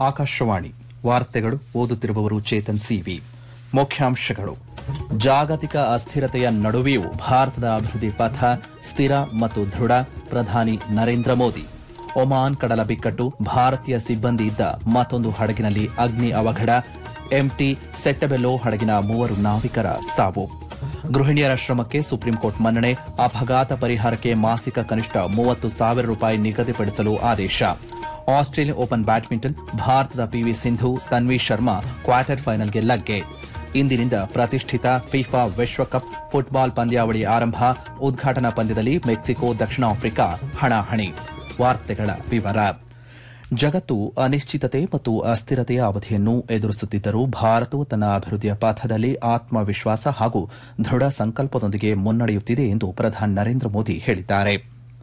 ಆಕಾಶವಾಣಿ ವಾರ್ತೆಗಳು ಓದುತ್ತಿರುವವರು ಚೇತನ್ ಸಿವಿ ಮುಖ್ಯಾಂಶಗಳು ಜಾಗತಿಕ ಅಸ್ಥಿರತೆಯ ನಡುವೆಯೂ ಭಾರತದ ಅಭಿವೃದ್ಧಿ ಪಥ ಸ್ಥಿರ ಮತ್ತು ದೃಢ ಪ್ರಧಾನಿ ನರೇಂದ್ರ ಮೋದಿ ಒಮಾನ್ ಕಡಲ ಬಿಕ್ಕಟ್ಟು ಭಾರತೀಯ ಸಿಬ್ಬಂದಿ ಇದ್ದ ಮತ್ತೊಂದು ಹಡಗಿನಲ್ಲಿ ಅಗ್ನಿ ಅವಘಡ ಎಂಟಿ ಸೆಟ್ಟಬೆಲ್ಲೋ ಹಡಗಿನ ಮೂವರು ನಾವಿಕರ ಸಾವು ಗೃಹಿಣಿಯರ ಶ್ರಮಕ್ಕೆ ಸುಪ್ರೀಂಕೋರ್ಟ್ ಮನ್ನಣೆ ಅಪಘಾತ ಪರಿಹಾರಕ್ಕೆ ಮಾಸಿಕ ಕನಿಷ್ಠ ಮೂವತ್ತು ಸಾವಿರ ರೂಪಾಯಿ ನಿಗದಿಪಡಿಸಲು ಆದೇಶ ಆಸ್ಟ್ರೇಲಿಯನ್ ಓಪನ್ ಬ್ಯಾಡ್ಮಿಂಟನ್ ಭಾರತದ ಪಿವಿ ಸಿಂಧು ತನ್ವಿ ಶರ್ಮಾ ಕ್ವಾರ್ಟರ್ ಫೈನಲ್ಗೆ ಲಗ್ಗೆ ಇಂದಿನಿಂದ ಪ್ರತಿಷ್ಠಿತ ಫಿಫಾ ವಿಶ್ವಕಪ್ ಫುಟ್ಬಾಲ್ ಪಂದ್ಯಾವಳಿ ಆರಂಭ ಉದ್ಘಾಟನಾ ಪಂದ್ಯದಲ್ಲಿ ಮೆಕ್ಸಿಕೋ ದಕ್ಷಿಣ ಆಫ್ರಿಕಾ ಹಣಾಹಣಿ ವಾರ್ತೆಗಳ ವಿವರ ಜಗತ್ತು ಅನಿಶ್ಚಿತತೆ ಮತ್ತು ಅಸ್ಥಿರತೆಯ ಅವಧಿಯನ್ನು ಎದುರಿಸುತ್ತಿದ್ದರೂ ಭಾರತವು ತನ್ನ ಅಭಿವೃದ್ಧಿಯ ಪಥದಲ್ಲಿ ಆತ್ಮವಿಶ್ವಾಸ ಹಾಗೂ ದೃಢ ಸಂಕಲ್ಪದೊಂದಿಗೆ ಮುನ್ನಡೆಯುತ್ತಿದೆ ಎಂದು ಪ್ರಧಾನಿ ನರೇಂದ್ರ ಮೋದಿ ಹೇಳಿದ್ದಾರೆ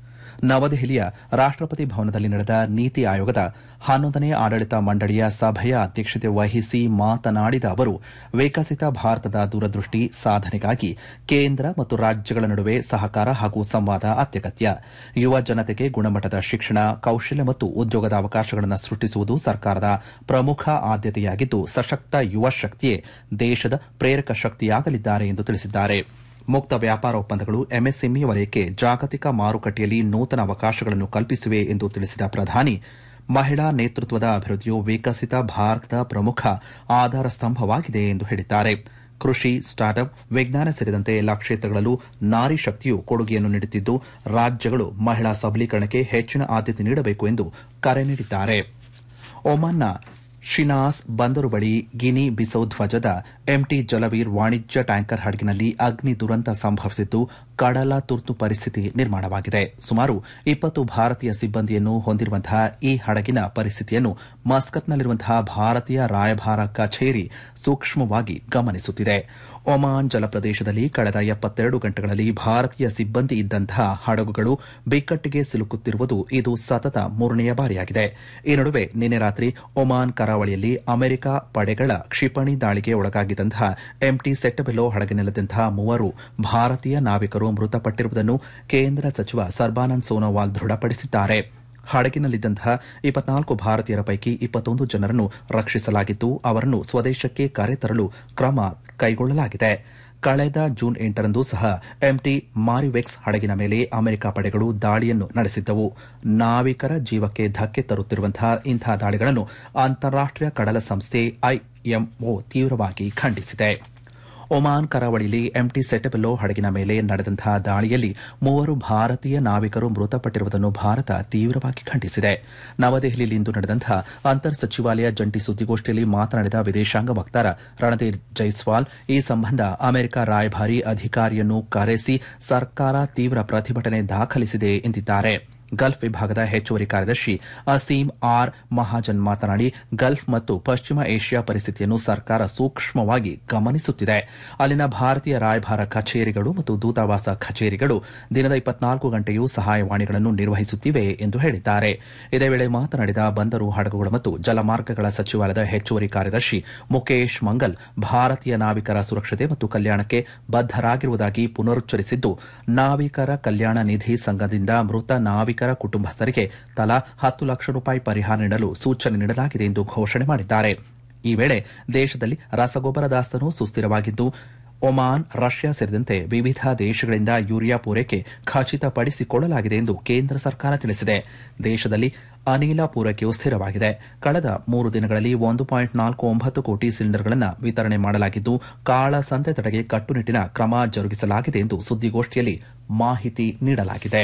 ನವದೆಹಲಿಯ ರಾಷ್ಟಪತಿ ಭವನದಲ್ಲಿ ನಡೆದ ನೀತಿ ಆಯೋಗದ ಹನ್ನೊಂದನೇ ಆಡಳಿತ ಮಂಡಳಿಯ ಸಭೆಯ ಅಧ್ಯಕ್ಷತೆ ವಹಿಸಿ ಮಾತನಾಡಿದ ಅವರು ವಿಕಸಿತ ಭಾರತದ ದೂರದೃಷ್ಟಿ ಸಾಧನೆಗಾಗಿ ಕೇಂದ್ರ ಮತ್ತು ರಾಜ್ಯಗಳ ನಡುವೆ ಸಹಕಾರ ಹಾಗೂ ಸಂವಾದ ಅತ್ಯಗತ್ಯ ಯುವ ಜನತೆಗೆ ಗುಣಮಟ್ಟದ ಶಿಕ್ಷಣ ಕೌಶಲ್ಯ ಮತ್ತು ಉದ್ಯೋಗದ ಅವಕಾಶಗಳನ್ನು ಸೃಷ್ಟಿಸುವುದು ಸರ್ಕಾರದ ಪ್ರಮುಖ ಆದ್ಯತೆಯಾಗಿದ್ದು ಸಶಕ್ತ ಯುವ ಶಕ್ತಿಯೇ ದೇಶದ ಪ್ರೇರಕ ಶಕ್ತಿಯಾಗಲಿದ್ದಾರೆ ಎಂದು ತಿಳಿಸಿದ್ದಾರೆ ಮುಕ್ತ ವ್ಯಾಪಾರ ಒಪ್ಪಂದಗಳು ಎಂಎಸ್ಎಂಇ ವಲಯಕ್ಕೆ ಜಾಗತಿಕ ಮಾರುಕಟ್ಟೆಯಲ್ಲಿ ನೂತನ ಅವಕಾಶಗಳನ್ನು ಕಲ್ಪಿಸಿವೆ ಎಂದು ತಿಳಿಸಿದ ಪ್ರಧಾನಿ ಮಹಿಳಾ ನೇತೃತ್ವದ ಅಭಿವೃದ್ಧಿಯು ವಿಕಸಿತ ಭಾರತದ ಪ್ರಮುಖ ಆಧಾರ ಸ್ತಂಭವಾಗಿದೆ ಎಂದು ಹೇಳಿದ್ದಾರೆ ಕೃಷಿ ಸ್ಟಾರ್ಟ್ಅಪ್ ವಿಜ್ಞಾನ ಸೇರಿದಂತೆ ಎಲ್ಲಾ ಕ್ಷೇತ್ರಗಳಲ್ಲೂ ನಾರಿ ಶಕ್ತಿಯು ಕೊಡುಗೆಯನ್ನು ನೀಡುತ್ತಿದ್ದು ರಾಜ್ಯಗಳು ಮಹಿಳಾ ಸಬಲೀಕರಣಕ್ಕೆ ಹೆಚ್ಚಿನ ಆದ್ಯತೆ ನೀಡಬೇಕು ಎಂದು ಕರೆ ನೀಡಿದ್ದಾರೆ ಒಮಾನ್ನ ಶಿನಾಸ್ ಬಂದರು ಬಳಿ ಗಿನಿ ಬಿಸೌ ಧ್ವಜದ ಎಂಟಿ ಜಲವೀರ್ ವಾಣಿಜ್ಯ ಟ್ಯಾಂಕರ್ ಹಡಗಿನಲ್ಲಿ ಅಗ್ನಿ ದುರಂತ ಸಂಭವಿಸಿದ್ದು ಕಡಲ ತುರ್ತು ಪರಿಸ್ಥಿತಿ ನಿರ್ಮಾಣವಾಗಿದೆ ಸುಮಾರು ಇಪ್ಪತ್ತು ಭಾರತೀಯ ಸಿಬ್ಬಂದಿಯನ್ನು ಹೊಂದಿರುವಂತಹ ಈ ಹಡಗಿನ ಪರಿಸ್ಥಿತಿಯನ್ನು ಮಸ್ಕತ್ನಲ್ಲಿರುವಂತಹ ಭಾರತೀಯ ರಾಯಭಾರ ಕಚೇರಿ ಸೂಕ್ಷ್ಮವಾಗಿ ಗಮನಿಸುತ್ತಿದೆ ಒಮಾನ್ ಜಲಪ್ರದೇಶದಲ್ಲಿ ಕಳೆದ ಎಪ್ಪತ್ತೆರಡು ಗಂಟೆಗಳಲ್ಲಿ ಭಾರತೀಯ ಸಿಬ್ಬಂದಿ ಇದ್ದಂತಹ ಹಡಗುಗಳು ಬಿಕ್ಕಟ್ಟಿಗೆ ಸಿಲುಕುತ್ತಿರುವುದು ಇದು ಸತತ ಮೂರನೆಯ ಬಾರಿಯಾಗಿದೆ ಈ ನಡುವೆ ನಿನ್ನೆ ರಾತ್ರಿ ಒಮಾನ್ ಕರಾವಳಿಯಲ್ಲಿ ಅಮೆರಿಕ ಪಡೆಗಳ ಕ್ಷಿಪಣಿ ದಾಳಿಗೆ ಒಳಗಾಗಿದ್ದಂತಹ ಎಂಟಿ ಸೆಟ್ಟಬೆಲ್ಲೋ ಹಡಗಿನಲ್ಲಿದ್ದಂತಹ ಮೂವರು ಭಾರತೀಯ ನಾವಿಕರು ಮೃತಪಟ್ಟಿರುವುದನ್ನು ಕೇಂದ್ರ ಸಚಿವ ಸರ್ಬಾನಂದ್ ಸೋನೋವಾಲ್ ದೃಢಪಡಿಸಿದ್ದಾರೆ ಹಡಗಿನಲ್ಲಿದ್ದಂತಹ ಇಪ್ಪತ್ನಾಲ್ಕು ಭಾರತೀಯರ ಪೈಕಿ ಇಪ್ಪತ್ತೊಂದು ಜನರನ್ನು ರಕ್ಷಿಸಲಾಗಿದ್ದು ಅವರನ್ನು ಸ್ವದೇಶಕ್ಕೆ ಕರೆತರಲು ಕ್ರಮ ಕೈಗೊಳ್ಳಲಾಗಿದೆ ಕಳೆದ ಜೂನ್ ಎಂಟರಂದು ಸಹ ಎಂಟಿ ಮಾರಿವೆಕ್ಸ್ ಹಡಗಿನ ಮೇಲೆ ಅಮೆರಿಕ ಪಡೆಗಳು ದಾಳಿಯನ್ನು ನಡೆಸಿದ್ದವು ನಾವಿಕರ ಜೀವಕ್ಕೆ ಧಕ್ಕೆ ತರುತ್ತಿರುವಂತಹ ಇಂತಹ ದಾಳಿಗಳನ್ನು ಅಂತಾರಾಷ್ಟೀಯ ಕಡಲ ಸಂಸ್ಥೆ ಐಎಂಒ ತೀವ್ರವಾಗಿ ಖಂಡಿಸಿದೆ ಒಮಾನ್ ಕರಾವಳಿಯಲ್ಲಿ ಎಂಟಿ ಸೆಟಬೆಲ್ಲೋ ಹಡಗಿನ ಮೇಲೆ ನಡೆದಂತಹ ದಾಳಿಯಲ್ಲಿ ಮೂವರು ಭಾರತೀಯ ನಾವಿಕರು ಮೃತಪಟ್ಟಿರುವುದನ್ನು ಭಾರತ ತೀವ್ರವಾಗಿ ಖಂಡಿಸಿದೆ ನವದೆಹಲಿಯಲ್ಲಿಂದು ನಡೆದಂತಹ ಅಂತರ್ ಸಚಿವಾಲಯ ಜಂಟಿ ಸುದ್ದಿಗೋಷ್ಠಿಯಲ್ಲಿ ಮಾತನಾಡಿದ ವಿದೇಶಾಂಗ ವಕ್ತಾರ ರಣಧೀರ್ ಜೈಸ್ವಾಲ್ ಈ ಸಂಬಂಧ ಅಮೆರಿಕ ರಾಯಭಾರಿ ಅಧಿಕಾರಿಯನ್ನು ಕರೆಸಿ ಸರ್ಕಾರ ತೀವ್ರ ಪ್ರತಿಭಟನೆ ದಾಖಲಿಸಿದೆ ಎಂದಿದ್ದಾರೆ ಗಲ್ಫ್ ವಿಭಾಗದ ಹೆಚ್ಚುವರಿ ಕಾರ್ಯದರ್ಶಿ ಅಸೀಂ ಆರ್ ಮಹಾಜನ್ ಮಾತನಾಡಿ ಗಲ್ಫ್ ಮತ್ತು ಪಶ್ಚಿಮ ಏಷ್ಯಾ ಪರಿಸ್ಥಿತಿಯನ್ನು ಸರ್ಕಾರ ಸೂಕ್ಷ್ಮವಾಗಿ ಗಮನಿಸುತ್ತಿದೆ ಅಲ್ಲಿನ ಭಾರತೀಯ ರಾಯಭಾರ ಕಚೇರಿಗಳು ಮತ್ತು ದೂತಾವಾಸ ಕಚೇರಿಗಳು ದಿನದ ಇಪ್ಪತ್ನಾಲ್ಕು ಗಂಟೆಯೂ ಸಹಾಯವಾಣಿಗಳನ್ನು ನಿರ್ವಹಿಸುತ್ತಿವೆ ಎಂದು ಹೇಳಿದ್ದಾರೆ ಇದೇ ವೇಳೆ ಮಾತನಾಡಿದ ಬಂದರು ಹಡಗುಗಳು ಮತ್ತು ಜಲಮಾರ್ಗಗಳ ಸಚಿವಾಲಯದ ಹೆಚ್ಚುವರಿ ಕಾರ್ಯದರ್ಶಿ ಮುಖೇಶ್ ಮಂಗಲ್ ಭಾರತೀಯ ನಾವಿಕರ ಸುರಕ್ಷತೆ ಮತ್ತು ಕಲ್ಯಾಣಕ್ಕೆ ಬದ್ದರಾಗಿರುವುದಾಗಿ ಪುನರುಚ್ಚರಿಸಿದ್ದು ನಾವಿಕರ ಕಲ್ಯಾಣ ನಿಧಿ ಸಂಘದಿಂದ ಮೃತ ನಾವಿಕ ಕುಟುಂಬಸ್ಥರಿಗೆ ತಲಾ ಹತ್ತು ಲಕ್ಷ ರೂಪಾಯಿ ಪರಿಹಾರ ನೀಡಲು ಸೂಚನೆ ನೀಡಲಾಗಿದೆ ಎಂದು ಘೋಷಣೆ ಮಾಡಿದ್ದಾರೆ ಈ ವೇಳೆ ದೇಶದಲ್ಲಿ ರಸಗೊಬ್ಬರ ದಾಸ್ತನು ಸುಸ್ಥಿರವಾಗಿದ್ದು ಒಮಾನ್ ರಷ್ಯಾ ಸೇರಿದಂತೆ ವಿವಿಧ ದೇಶಗಳಿಂದ ಯೂರಿಯಾ ಪೂರೈಕೆ ಖಚಿತಪಡಿಸಿಕೊಳ್ಳಲಾಗಿದೆ ಎಂದು ಕೇಂದ್ರ ಸರ್ಕಾರ ತಿಳಿಸಿದೆ ದೇಶದಲ್ಲಿ ಅನಿಲ ಪೂರೈಕೆಯು ಸ್ಥಿರವಾಗಿದೆ ಕಳೆದ ಮೂರು ದಿನಗಳಲ್ಲಿ ಒಂದು ಪಾಯಿಂಟ್ ನಾಲ್ಕು ಒಂಬತ್ತು ಕೋಟಿ ಸಿಲಿಂಡರ್ಗಳನ್ನು ವಿತರಣೆ ಮಾಡಲಾಗಿದ್ದು ಕಾಳಸಂತೆ ತಡೆಗೆ ಕಟ್ಟುನಿಟ್ಟಿನ ಕ್ರಮ ಜರುಗಿಸಲಾಗಿದೆ ಎಂದು ಸುದ್ದಿಗೋಷ್ಠಿಯಲ್ಲಿ ಮಾಹಿತಿ ನೀಡಲಾಗಿದೆ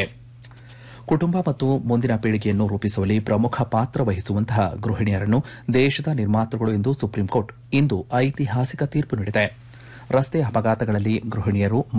ಕುಟುಂಬ ಮತ್ತು ಮುಂದಿನ ಪೀಳಿಗೆಯನ್ನು ರೂಪಿಸುವಲ್ಲಿ ಪ್ರಮುಖ ಪಾತ್ರ ವಹಿಸುವಂತಹ ಗೃಹಿಣಿಯರನ್ನು ದೇಶದ ನಿರ್ಮಾತೃಗಳು ಎಂದು ಸುಪ್ರೀಂಕೋರ್ಟ್ ಇಂದು ಐತಿಹಾಸಿಕ ತೀರ್ಪು ನೀಡಿದೆ ರಸ್ತೆ ಅಪಘಾತಗಳಲ್ಲಿ ಗೃಹಿಣಿಯರು